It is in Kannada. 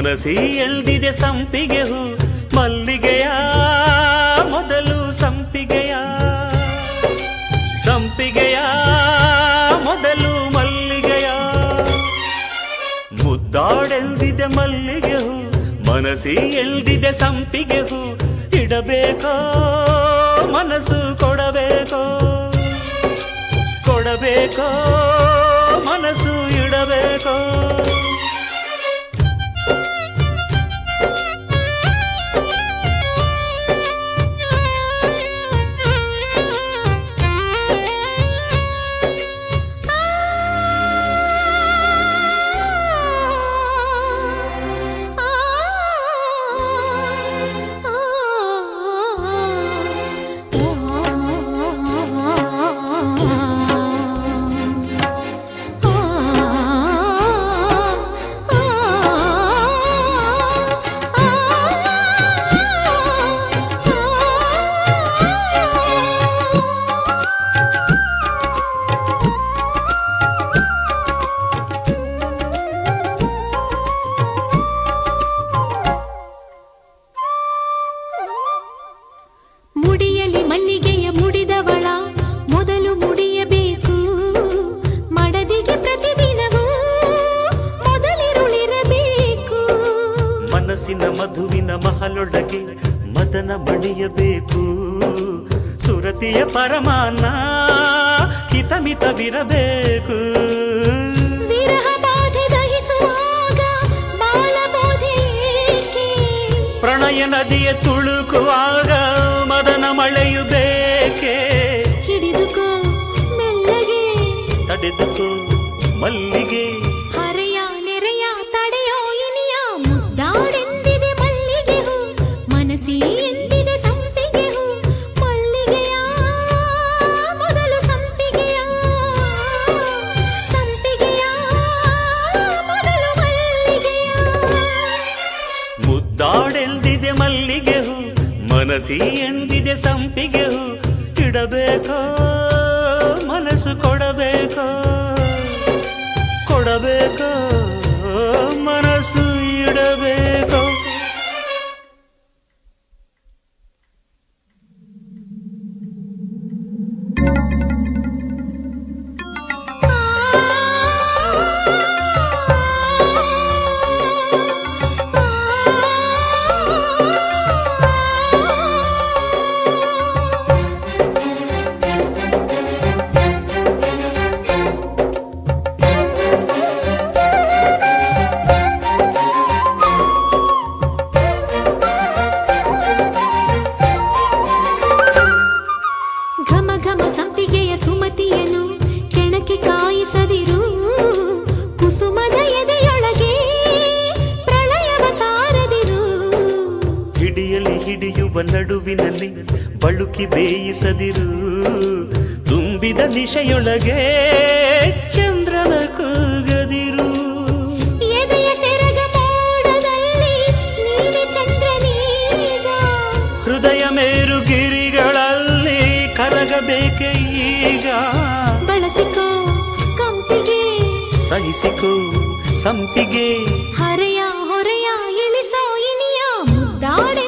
ಮನಸಿ ಎಲ್ದಿದೆ ಸಂಪಿಗೆ ಹೂ ಮಲ್ಲಿಗೆಯ ಮೊದಲು ಸಂಪಿಗೆಯ ಸಂಪಿಗೆಯ ಮೊದಲು ಮಲ್ಲಿಗೆಯ ಮುದ್ದಾಡೆಲ್ದಿದೆ ಮಲ್ಲಿಗೆ ಹೂ ಮನಸಿ ಎಲ್ದಿದೆ ಸಂಪಿಗೆ ಹೂ ಇಡಬೇಕೋ ಮನಸ್ಸು ಕೊಡಬೇಕೋ ಕೊಡಬೇಕೋ ಮನಸ್ಸು ಇಡಬೇಕೋ ಮುಡಿಯಲಿ ಮಲ್ಲಿಗೆಯ ಮುಡಿದವಳ ಮೊದಲು ಮುಡಿಯಬೇಕು ಮಡದಿಗೆ ಪ್ರತಿದಿನವೂ ಮೊದಲಿರುಳಿರಬೇಕು ಮನಸ್ಸಿನ ಮಧುವಿನ ಮಹಲೊಳಗೆ ಮದನ ಮಣಿಯಬೇಕು ಸುರತಿಯ ಪರಮಾನ ಹಿತಮಿತವಿರಬೇಕು ವಿರಹ ಬಾಧೆ ದಹಿಸುವಾಗ ಬಾಲಬೋಧೆ ಏಕೆ? ಪ್ರಣಯ ನದಿಯ ತುಳುಕುವಾಗ ಮದನ ಮಳೆಯು ಬೇಕೆ ಹಿಡಿದುಕೋ ಮೆಲ್ಲಗೆ ತಡೆದುಕೋ ಮಲ್ಲಿಗೆ ಹರೆಯ ನೆರೆಯ ತಡೆಯೋ ಇನಿಯ ಮುದ್ದಾಡೆಂದಿದೆ ಮಲ್ಲಿಗೆ ಹೂ ಮನಸಿ ಎಂದಿದೆ ಸಂಪಿಗೆ ಹೂ ಮಲ್ಲಿಗೆಯ ಮೊದಲು ಸಂಪಿಗೆಯ ಸಂಪಿಗೆಯ ಮೊದಲು ಮಲ್ಲಿಗೆಯ ಮುದ್ದಾಡೆಲ್ದಿದೆ ಮಲ್ಲಿಗೆ ಹೂ ಮನಸಿ ಎಂದಿದೆ ಸಂಪಿಗೆ ಹೂ ಇಡಬೇಕೋ ಮನಸ್ಸು ಕೊಡಬೇಕೋ ಕೊಡಬೇಕೋ ಮನಸ್ಸು ಇಡಬೇಕೋ ಘಮ ಘಮ ಸಂಪಿಗೆಯ ಸುಮತಿಯನು ಕೆಣಕಿ ಕಾಯಿಸದಿರು ಕುಸುಮದ ಎದೆಯೊಳಗೆ ಪ್ರಳಯವ ತಾರದಿರು ಹಿಡಿಯಲಿ ಹಿಡಿಯುವ ನಡುವಿನಲ್ಲಿ ಬಳುಕಿ ಬೇಯಿಸದಿರು ತುಂಬಿದ ನಿಶೆಯೊಳಗೆ ಚಂದ್ರನ ಕೂಗದಿರು ಎದೆಯ ಸೆರಗ ಮೋಡದಲ್ಲಿ ನೀನೆ ಚಂದ್ರನೀಗ ಹೃದಯ ಮೇರು ಗಿರಿಗಳಲ್ಲಿ ಕರಗಬೇಕೆ ಈಗ ಬಳಸಿಕೋ ಕಂಪಿಗೆ ಸಹಿಸಿಕೋ ಸಂಪಿಗೆ ಹರೆಯ ಹೊರೆಯ ಇಳಿಸೋ ಇನಿಯ ಮುದ್ದಾಡೆ